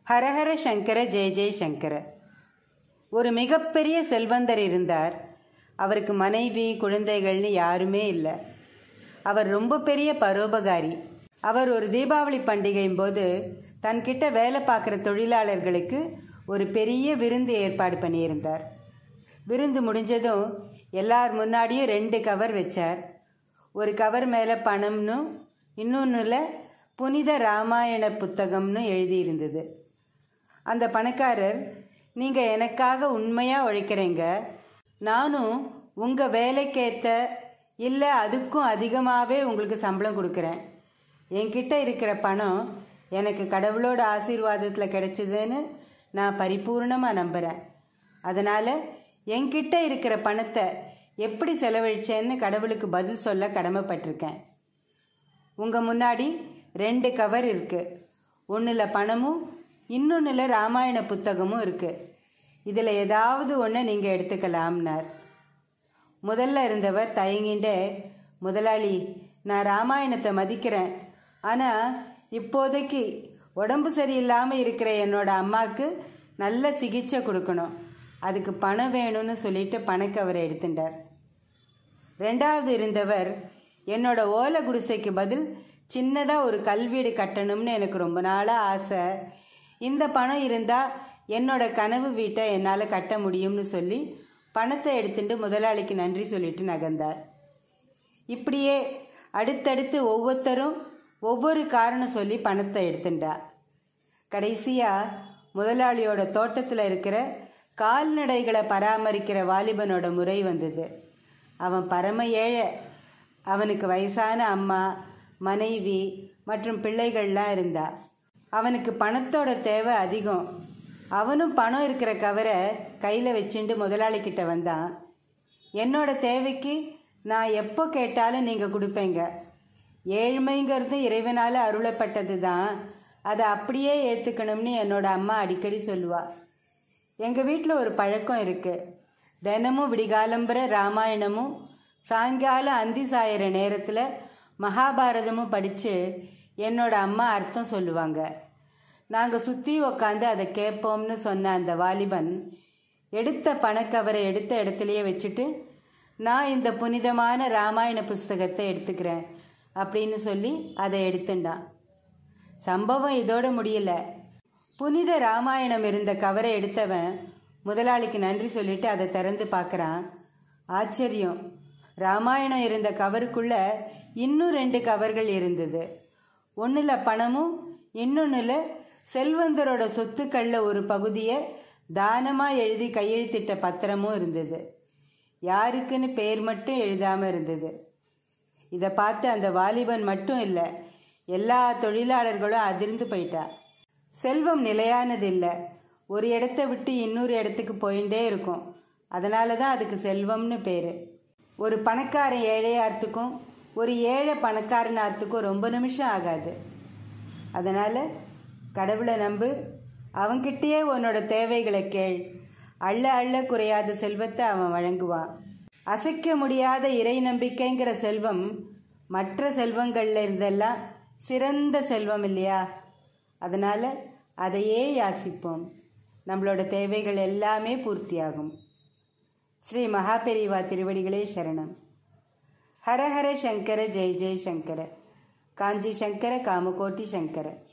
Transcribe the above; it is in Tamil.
ஹரஹர சங்கர ஜெய ஜெய சங்கர ஒரு மிகப்பெரிய செல்வந்தர் இருந்தார் அவருக்கு மனைவி குழந்தைகள்னு யாருமே இல்லை அவர் ரொம்ப பெரிய பரோபகாரி அவர் ஒரு தீபாவளி பண்டிகையும் போது தன்கிட்ட வேலை பார்க்குற தொழிலாளர்களுக்கு ஒரு பெரிய விருந்து ஏற்பாடு பண்ணியிருந்தார் விருந்து முடிஞ்சதும் எல்லார் முன்னாடியும் ரெண்டு கவர் வச்சார் ஒரு கவர் மேலே பணம்னு இன்னொன்றுல புனித ராமாயண புத்தகம்னு எழுதியிருந்தது அந்த பணக்காரர் நீங்கள் எனக்காக உண்மையாக உழைக்கிறீங்க நானும் உங்கள் வேலைக்கேற்ற இல்லை அதுக்கும் அதிகமாகவே உங்களுக்கு சம்பளம் கொடுக்குறேன் என்கிட்ட இருக்கிற பணம் எனக்கு கடவுளோட ஆசீர்வாதத்தில் கிடைச்சதுன்னு நான் பரிபூர்ணமாக நம்புகிறேன் அதனால் என்கிட்ட இருக்கிற பணத்தை எப்படி செலவழிச்சேன்னு கடவுளுக்கு பதில் சொல்ல கடமைப்பட்டிருக்கேன் உங்கள் முன்னாடி ரெண்டு கவர் இருக்குது ஒன்றில் பணமும் இன்னொன்றில் ராமாயண புத்தகமும் இருக்குது இதில் ஏதாவது ஒன்று நீங்கள் எடுத்துக்கலாம்னார் முதல்ல இருந்தவர் தயங்கிண்டே முதலாளி நான் ராமாயணத்தை மதிக்கிறேன் ஆனால் இப்போதைக்கு உடம்பு சரியில்லாமல் இருக்கிற என்னோட அம்மாவுக்கு நல்ல சிகிச்சை கொடுக்கணும் அதுக்கு பணம் வேணும்னு சொல்லிட்டு பணக்கவரை எடுத்துட்டார் ரெண்டாவது இருந்தவர் என்னோட ஓலை குடிசைக்கு பதில் சின்னதாக ஒரு கல்வீடு கட்டணும்னு எனக்கு ரொம்ப நாளாக ஆசை இந்த பணம் இருந்தால் என்னோட கனவு வீட்டை என்னால் கட்ட முடியும்னு சொல்லி பணத்தை எடுத்துட்டு முதலாளிக்கு நன்றி சொல்லிட்டு நகர்ந்தார் இப்படியே அடுத்தடுத்து ஒவ்வொருத்தரும் ஒவ்வொரு காரணம் சொல்லி பணத்தை எடுத்துட்டா கடைசியாக முதலாளியோட தோட்டத்தில் இருக்கிற கால்நடைகளை பராமரிக்கிற வாலிபனோட முறை வந்தது அவன் பரம ஏழை அவனுக்கு வயசான அம்மா மனைவி மற்றும் பிள்ளைகள்லாம் இருந்தா அவனுக்கு பணத்தோட தேவை அதிகம் அவனும் பணம் இருக்கிற கவரை கையில் வச்சுட்டு முதலாளிக்கிட்ட வந்தான் என்னோட தேவைக்கு நான் எப்போ கேட்டாலும் நீங்கள் கொடுப்பீங்க ஏழ்மைங்கிறது இறைவனால் அருளப்பட்டது தான் அதை அப்படியே ஏற்றுக்கணும்னு என்னோட அம்மா அடிக்கடி சொல்லுவா எங்கள் வீட்டில் ஒரு பழக்கம் இருக்குது தினமும் விடிகாலம்புற ராமாயணமும் சாயங்காலம் அந்தி சாயிற நேரத்தில் மகாபாரதமும் படித்து என்னோட அம்மா அர்த்தம் சொல்லுவாங்க நாங்கள் சுற்றி உக்காந்து அதை கேட்போம்னு சொன்ன அந்த வாலிபன் எடுத்த பணக்கவரை எடுத்த இடத்துலையே வச்சுட்டு நான் இந்த புனிதமான ராமாயண புஸ்தகத்தை எடுத்துக்கிறேன் அப்படின்னு சொல்லி அதை எடுத்துட்டான் சம்பவம் இதோட முடியல புனித ராமாயணம் இருந்த கவரை எடுத்தவன் முதலாளிக்கு நன்றி சொல்லிட்டு அதை திறந்து பார்க்குறான் ஆச்சரியம் ராமாயணம் இருந்த கவருக்குள்ள இன்னும் ரெண்டு கவர்கள் இருந்தது ஒன்றில் பணமும் இன்னொன்றில் செல்வந்தரோட சொத்துக்களில் ஒரு பகுதியை தானமாக எழுதி கையெழுத்திட்ட பத்திரமும் இருந்தது யாருக்குன்னு பேர் மட்டும் எழுதாமல் இருந்தது இதை பார்த்து அந்த வாலிபன் மட்டும் இல்லை எல்லா தொழிலாளர்களும் அதிர்ந்து போயிட்டா செல்வம் நிலையானது இல்லை ஒரு இடத்த விட்டு இன்னொரு இடத்துக்கு போயிட்டே இருக்கும் அதனால தான் அதுக்கு செல்வம்னு பேர் ஒரு பணக்காரன் ஏழையார்த்துக்கும் ஒரு ஏழை பணக்காரனார்த்துக்கும் ரொம்ப நிமிஷம் ஆகாது அதனால் கடவுளை நம்பு அவன்கிட்டயே உன்னோட தேவைகளை கேள் அள்ள அள்ள குறையாத செல்வத்தை அவன் வழங்குவான் அசைக்க முடியாத இறை நம்பிக்கைங்கிற செல்வம் மற்ற செல்வங்களில் இருந்தெல்லாம் சிறந்த செல்வம் இல்லையா அதனால் அதையே யாசிப்போம் நம்மளோட தேவைகள் எல்லாமே பூர்த்தியாகும் ஸ்ரீ மகாபெரிவா திருவடிகளே சரணம் ஹரஹர சங்கர ஜெய் ஜெய் சங்கர காஞ்சி சங்கர காமகோட்டி சங்கர